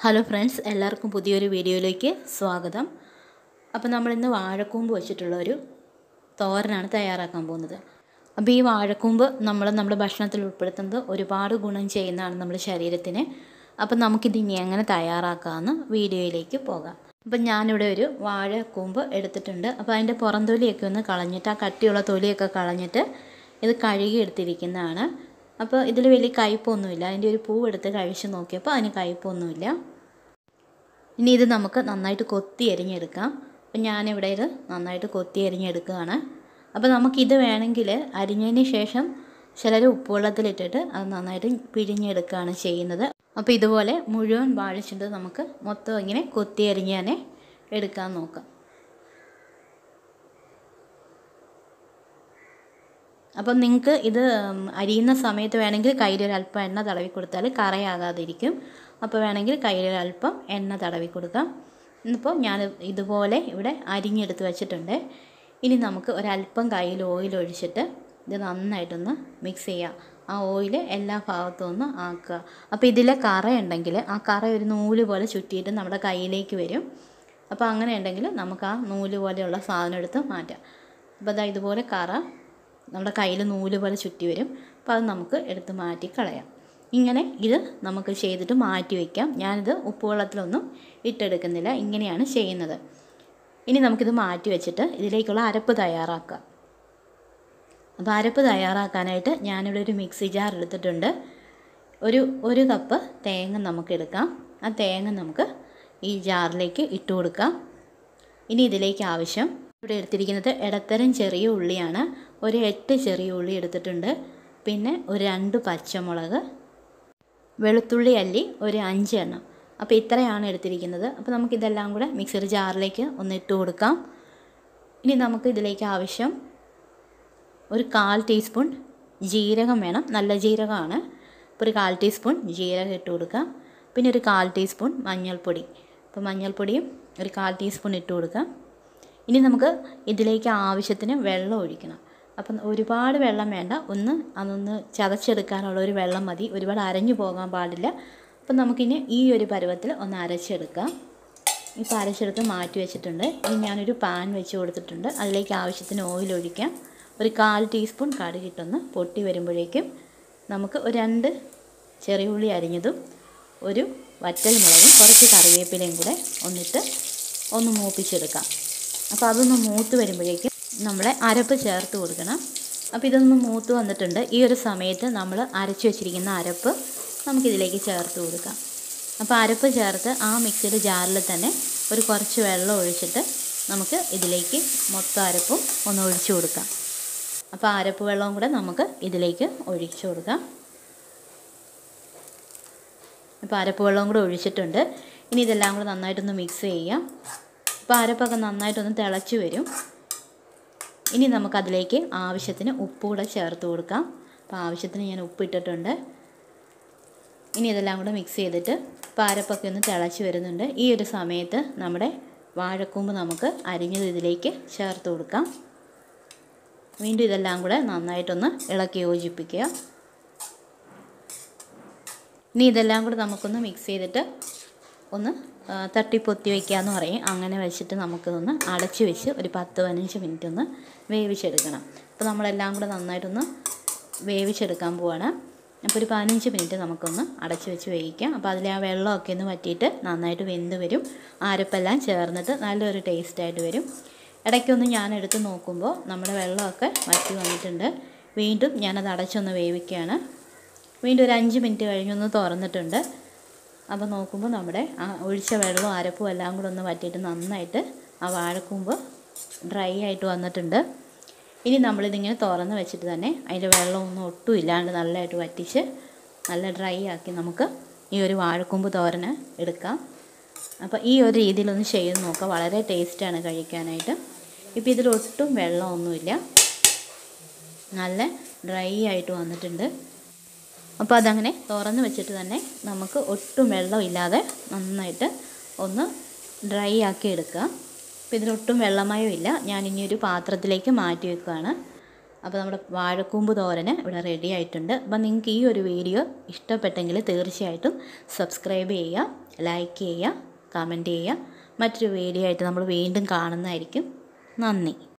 hello friends എല്ലാവർക്കും പുതിയൊരു വീഡിയോയിലേക്ക് സ്വാഗതം അപ്പോൾ നമ്മളിന്ന് വാഴക്കൂമ്പ് വെച്ചിട്ടുള്ള ഒരു തോരനാണ് തയ്യാറാക്കാൻ പോകുന്നത് അപ്പോൾ ഈ വാഴക്കൂമ്പ് നമ്മൾ നമ്മുടെ ഭക്ഷണത്തിൽ ഉൾപ്പെടുത്തുന്നത് ഒരുപാട് ഗുണം ചെയ്യുന്നതാണ് നമ്മുടെ ശരീരത്തിന് അപ്പോൾ നമുക്കിത് ഇനി എങ്ങനെ തയ്യാറാക്കാമെന്ന് വീഡിയോയിലേക്ക് പോകാം അപ്പം ഞാനിവിടെ ഒരു വാഴക്കൂമ്പ് എടുത്തിട്ടുണ്ട് അപ്പോൾ അതിൻ്റെ പുറം തൊലിയൊക്കെ ഒന്ന് കളഞ്ഞിട്ട് ആ കട്ടിയുള്ള തൊലിയൊക്കെ കളഞ്ഞിട്ട് ഇത് കഴുകി എടുത്തിരിക്കുന്നതാണ് അപ്പോൾ ഇതിൽ വലിയ കയ്പൊന്നുമില്ല അതിൻ്റെ ഒരു പൂ എടുത്ത് കഴിച്ച് നോക്കിയപ്പോൾ അതിന് കയ്പൊന്നുമില്ല ഇനി ഇത് നമുക്ക് നന്നായിട്ട് കൊത്തി അരിഞ്ഞെടുക്കാം അപ്പം ഞാനിവിടെ ഇത് നന്നായിട്ട് കൊത്തി അരിഞ്ഞെടുക്കുകയാണ് അപ്പോൾ നമുക്കിത് വേണമെങ്കിൽ അരിഞ്ഞതിന് ശേഷം ചിലർ ഉപ്പുവെള്ളത്തിലിട്ടിട്ട് അത് നന്നായിട്ട് പിഴിഞ്ഞെടുക്കുകയാണ് ചെയ്യുന്നത് അപ്പോൾ ഇതുപോലെ മുഴുവൻ വാഴിച്ചിട്ട് നമുക്ക് മൊത്തം ഇങ്ങനെ കൊത്തി അരിഞ്ഞ് തന്നെ എടുക്കാൻ നോക്കാം അപ്പം നിങ്ങൾക്ക് ഇത് അരിയുന്ന സമയത്ത് വേണമെങ്കിൽ കയ്യിലൊരു അല്പം എണ്ണ തടവി കൊടുത്താൽ കറയാകാതിരിക്കും അപ്പോൾ വേണമെങ്കിൽ കയ്യിലൊരു അല്പം എണ്ണ തടവി കൊടുക്കാം ഇന്നിപ്പോൾ ഞാൻ ഇതുപോലെ ഇവിടെ അരിഞ്ഞെടുത്ത് വെച്ചിട്ടുണ്ട് ഇനി നമുക്ക് ഒരല്പം കയ്യിൽ ഓയിൽ ഒഴിച്ചിട്ട് ഇത് നന്നായിട്ടൊന്ന് മിക്സ് ചെയ്യാം ആ ഓയിൽ എല്ലാ ഭാഗത്തും ഒന്ന് ആക്കുക അപ്പോൾ ഇതിലെ കറ ഉണ്ടെങ്കിൽ ആ കറ ഒരു നൂല് പോലെ ചുറ്റിയിട്ട് നമ്മുടെ കയ്യിലേക്ക് വരും അപ്പോൾ അങ്ങനെ ഉണ്ടെങ്കിൽ നമുക്ക് ആ നൂല് പോലെയുള്ള സാധനം എടുത്ത് മാറ്റാം അപ്പോൾ അതാ ഇതുപോലെ കറ നമ്മുടെ കയ്യിൽ നൂല് പോലെ ചുറ്റി വരും അപ്പോൾ അത് നമുക്ക് എടുത്ത് മാറ്റി കളയാം ഇങ്ങനെ ഇത് നമുക്ക് ചെയ്തിട്ട് മാറ്റി വയ്ക്കാം ഞാനിത് ഉപ്പുവെള്ളത്തിലൊന്നും ഇട്ടെടുക്കുന്നില്ല ഇങ്ങനെയാണ് ചെയ്യുന്നത് ഇനി നമുക്കിത് മാറ്റി വെച്ചിട്ട് ഇതിലേക്കുള്ള അരപ്പ് തയ്യാറാക്കാം അപ്പോൾ അരപ്പ് തയ്യാറാക്കാനായിട്ട് ഞാനിവിടെ ഒരു മിക്സി ജാർ എടുത്തിട്ടുണ്ട് ഒരു ഒരു കപ്പ് തേങ്ങ നമുക്ക് എടുക്കാം ആ തേങ്ങ നമുക്ക് ഈ ജാറിലേക്ക് ഇട്ട് കൊടുക്കാം ഇനി ഇതിലേക്ക് ആവശ്യം ഇവിടെ എടുത്തിരിക്കുന്നത് ഇടത്തരം ചെറിയ ഉള്ളിയാണ് ഒരു എട്ട് ചെറിയ ഉള്ളി എടുത്തിട്ടുണ്ട് പിന്നെ ഒരു രണ്ട് പച്ചമുളക് വെളുത്തുള്ളി അല്ലി ഒരു അഞ്ച് എണ്ണം അപ്പോൾ ഇത്രയാണ് എടുത്തിരിക്കുന്നത് അപ്പോൾ നമുക്കിതെല്ലാം കൂടെ മിക്സർ ജാറിലേക്ക് ഒന്ന് ഇട്ട് കൊടുക്കാം ഇനി നമുക്ക് ഇതിലേക്ക് ആവശ്യം ഒരു കാൽ ടീസ്പൂൺ ജീരകം വേണം നല്ല ജീരകമാണ് അപ്പോൾ ഒരു കാൽ ടീസ്പൂൺ ജീരകം ഇട്ട് കൊടുക്കാം പിന്നെ ഒരു കാൽ ടീസ്പൂൺ മഞ്ഞൾപ്പൊടി അപ്പോൾ മഞ്ഞൾപ്പൊടിയും ഒരു കാൽ ടീസ്പൂൺ ഇട്ട് കൊടുക്കാം ഇനി നമുക്ക് ഇതിലേക്ക് ആവശ്യത്തിന് വെള്ളം ഒഴിക്കണം അപ്പം ഒരുപാട് വെള്ളം വേണ്ട ഒന്ന് അതൊന്ന് ചതച്ചെടുക്കാനുള്ള ഒരു വെള്ളം മതി ഒരുപാട് അരഞ്ഞു പോകാൻ പാടില്ല അപ്പം നമുക്കിനി ഈ ഒരു പരുവത്തിൽ ഒന്ന് അരച്ചെടുക്കാം ഇപ്പോൾ അരച്ചെടുത്ത് മാറ്റി വെച്ചിട്ടുണ്ട് ഇനി ഞാനൊരു പാൻ വെച്ച് കൊടുത്തിട്ടുണ്ട് അതിലേക്ക് ആവശ്യത്തിന് ഓയിൽ ഒഴിക്കാം ഒരു കാൽ ടീസ്പൂൺ കടുകിട്ടൊന്ന് പൊട്ടി വരുമ്പോഴേക്കും നമുക്ക് ഒരു രണ്ട് ചെറിയ ഉള്ളി അരിഞ്ഞതും ഒരു വറ്റൽ മുളകും കുറച്ച് കറിവേപ്പിലയും കൂടെ ഒന്നിട്ട് ഒന്ന് മൂപ്പിച്ചെടുക്കാം അപ്പോൾ അതൊന്ന് മൂത്ത് വരുമ്പോഴേക്കും നമ്മൾ അരപ്പ് ചേർത്ത് കൊടുക്കണം അപ്പോൾ ഇതൊന്ന് മൂത്ത് വന്നിട്ടുണ്ട് ഈ ഒരു സമയത്ത് നമ്മൾ അരച്ച് വെച്ചിരിക്കുന്ന അരപ്പ് നമുക്കിതിലേക്ക് ചേർത്ത് കൊടുക്കാം അപ്പോൾ അരപ്പ് ചേർത്ത് ആ മിക്സിയുടെ ജാറിൽ തന്നെ ഒരു കുറച്ച് വെള്ളം ഒഴിച്ചിട്ട് നമുക്ക് ഇതിലേക്ക് മൊത്തം അരപ്പും ഒന്ന് ഒഴിച്ചു കൊടുക്കാം അപ്പോൾ അരപ്പ് വെള്ളവും കൂടെ നമുക്ക് ഇതിലേക്ക് ഒഴിച്ചു കൊടുക്കാം ഇപ്പോൾ അരപ്പ് വെള്ളവും കൂടെ ഒഴിച്ചിട്ടുണ്ട് ഇനി ഇതെല്ലാം കൂടെ നന്നായിട്ടൊന്ന് മിക്സ് ചെയ്യാം അപ്പോൾ അരപ്പൊക്കെ നന്നായിട്ടൊന്ന് തിളച്ച് വരും ഇനി നമുക്കതിലേക്ക് ആവശ്യത്തിന് ഉപ്പ് കൂടെ ചേർത്ത് കൊടുക്കാം അപ്പോൾ ആവശ്യത്തിന് ഞാൻ ഉപ്പ് ഇട്ടിട്ടുണ്ട് ഇനി ഇതെല്ലാം കൂടെ മിക്സ് ചെയ്തിട്ട് ഇപ്പോൾ അരപ്പൊക്കെ ഒന്ന് തിളച്ച് വരുന്നുണ്ട് ഈ ഒരു സമയത്ത് നമ്മുടെ വാഴക്കൂമ്പ് നമുക്ക് അരിഞ്ഞത് ഇതിലേക്ക് ചേർത്ത് കൊടുക്കാം വീണ്ടും ഇതെല്ലാം കൂടെ നന്നായിട്ടൊന്ന് ഇളക്കി യോജിപ്പിക്കുക ഇനി ഇതെല്ലാം കൂടെ നമുക്കൊന്ന് മിക്സ് ചെയ്തിട്ട് ഒന്ന് തട്ടിപ്പൊത്തി വയ്ക്കാമെന്ന് പറയും അങ്ങനെ വെച്ചിട്ട് നമുക്കിതൊന്ന് അടച്ച് വെച്ച് ഒരു പത്ത് പതിനഞ്ച് മിനിറ്റ് ഒന്ന് വേവിച്ചെടുക്കണം അപ്പോൾ നമ്മളെല്ലാം കൂടെ നന്നായിട്ടൊന്ന് വേവിച്ചെടുക്കാൻ പോവാണ് അപ്പോൾ ഒരു പതിനഞ്ച് മിനിറ്റ് നമുക്കൊന്ന് അടച്ച് വെച്ച് വേവിക്കാം അപ്പോൾ അതിലെ ആ വെള്ളമൊക്കെ ഒന്ന് വറ്റിയിട്ട് നന്നായിട്ട് വെന്ത് വരും അരപ്പെല്ലാം ചേർന്നിട്ട് നല്ലൊരു ടേസ്റ്റായിട്ട് വരും ഇടയ്ക്കൊന്ന് ഞാൻ എടുത്ത് നോക്കുമ്പോൾ നമ്മുടെ വെള്ളമൊക്കെ വറ്റി വന്നിട്ടുണ്ട് വീണ്ടും ഞാനത് അടച്ചൊന്ന് വേവിക്കുകയാണ് വീണ്ടും ഒരു അഞ്ച് മിനിറ്റ് കഴിഞ്ഞൊന്ന് തുറന്നിട്ടുണ്ട് അപ്പോൾ നോക്കുമ്പോൾ നമ്മുടെ ആ ഒഴിച്ച വെള്ളവും അരപ്പും എല്ലാം കൂടെ ഒന്ന് വറ്റിയിട്ട് നന്നായിട്ട് ആ വാഴക്കൂമ്പ് ഡ്രൈ ആയിട്ട് വന്നിട്ടുണ്ട് ഇനി നമ്മളിതിങ്ങനെ തുറന്ന് വെച്ചിട്ട് തന്നെ അതിൻ്റെ വെള്ളമൊന്നും ഒട്ടും ഇല്ലാണ്ട് നല്ലതായിട്ട് വറ്റിച്ച് നല്ല ഡ്രൈ ആക്കി നമുക്ക് ഈ ഒരു വാഴക്കൂമ്പ് തോരന് എടുക്കാം അപ്പോൾ ഈ ഒരു രീതിയിലൊന്ന് ചെയ്ത് നോക്കുക വളരെ ടേസ്റ്റാണ് കഴിക്കാനായിട്ട് ഇപ്പോൾ ഇതിലൊട്ടും വെള്ളമൊന്നുമില്ല നല്ല ഡ്രൈ ആയിട്ട് വന്നിട്ടുണ്ട് അപ്പോൾ അതങ്ങനെ തുറന്ന് വെച്ചിട്ട് തന്നെ നമുക്ക് ഒട്ടും വെള്ളമില്ലാതെ നന്നായിട്ട് ഒന്ന് ഡ്രൈ ആക്കി എടുക്കുക അപ്പോൾ ഇതിലൊട്ടും വെള്ളമയം ഇല്ല ഞാൻ ഇനി ഒരു പാത്രത്തിലേക്ക് മാറ്റി വെക്കുകയാണ് അപ്പോൾ നമ്മുടെ വാഴക്കൂമ്പ് തോരന് ഇവിടെ റെഡി ആയിട്ടുണ്ട് അപ്പോൾ നിങ്ങൾക്ക് ഈ ഒരു വീഡിയോ ഇഷ്ടപ്പെട്ടെങ്കിൽ തീർച്ചയായിട്ടും സബ്സ്ക്രൈബ് ചെയ്യുക ലൈക്ക് ചെയ്യുക കമൻറ്റ് ചെയ്യുക മറ്റൊരു വീഡിയോ ആയിട്ട് നമ്മൾ വീണ്ടും കാണുന്നതായിരിക്കും നന്ദി